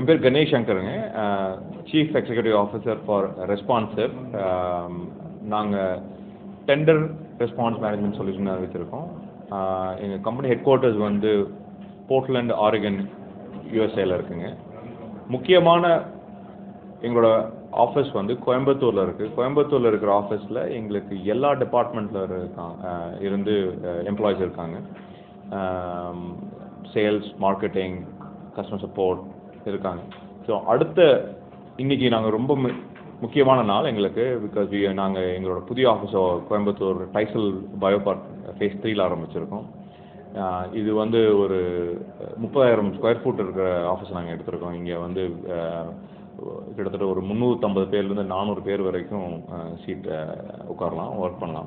என் பேர் கணேஷ் சங்கருங்க chief executive officer for responsive நாங்கள் டெண்டர் ரெஸ்பான்ஸ் மேனேஜ்மெண்ட் சொல்யூஷன் அறிவிச்சிருக்கோம் எங்கள் கம்பெனி ஹெட் குவார்ட்டர்ஸ் வந்து போர்ட்லேண்ட் ஆரிகன் யூஎஸ்ஏல இருக்குங்க முக்கியமான எங்களோட ஆஃபீஸ் வந்து கோயம்புத்தூரில் இருக்குது கோயம்புத்தூரில் இருக்கிற ஆஃபீஸில் எங்களுக்கு எல்லா டிபார்ட்மெண்ட்டில் இருக்காங்க இருந்து எம்ப்ளாயிஸ் இருக்காங்க சேல்ஸ் மார்க்கெட்டிங் கஸ்டமர் சப்போர்ட் இருக்காங்க ஸோ அடுத்த இன்னைக்கு நாங்கள் ரொம்ப மு- முக்கியமான நாள் எங்களுக்கு பிகாஸ் நாங்கள் எங்களோட புதிய ஆஃபீஸை Coimbatore TICEL bio park phase த்ரீல ஆரம்பிச்சிருக்கோம் ஆஹ் இது வந்து ஒரு முப்பதாயிரம் ஸ்கொயர் ஃபுட் இருக்கிற ஆஃபீஸ் நாங்கள் எடுத்திருக்கோம் இங்கே வந்து ஆஹ் கிட்டத்தட்ட ஒரு முந்நூற்றம்பது பேர்லேருந்து நானூறு பேர் வரைக்கும் சீட் உட்காரலாம் ஒர்க் பண்ணலாம்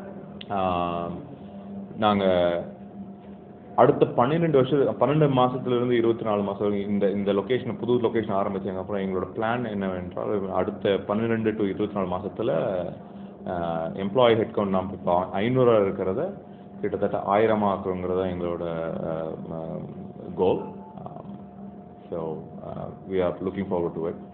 நாங்கள் அடுத்த பன்னிரெண்டு வருஷம் பன்னெண்டு மாதத்துலேருந்து இருபத்தி நாலு மாதம் வரைக்கும் இந்த இந்த லொக்கேஷன் புது லொக்கேஷன் ஆரம்பிச்சதுக்கு அப்புறம் எங்களோட பிளான் என்னவென்றால் அடுத்த பன்னிரெண்டு டு இருபத்தி நாலு மாதத்தில் எம்ப்ளாயி ஹெட் கவுண்ட் நாம் இப்போ ஐநூறாக இருக்கிறத கிட்டத்தட்ட ஆயிரமாக ஆக்குங்கிறது தான் எங்களோட goal so we are looking forward to it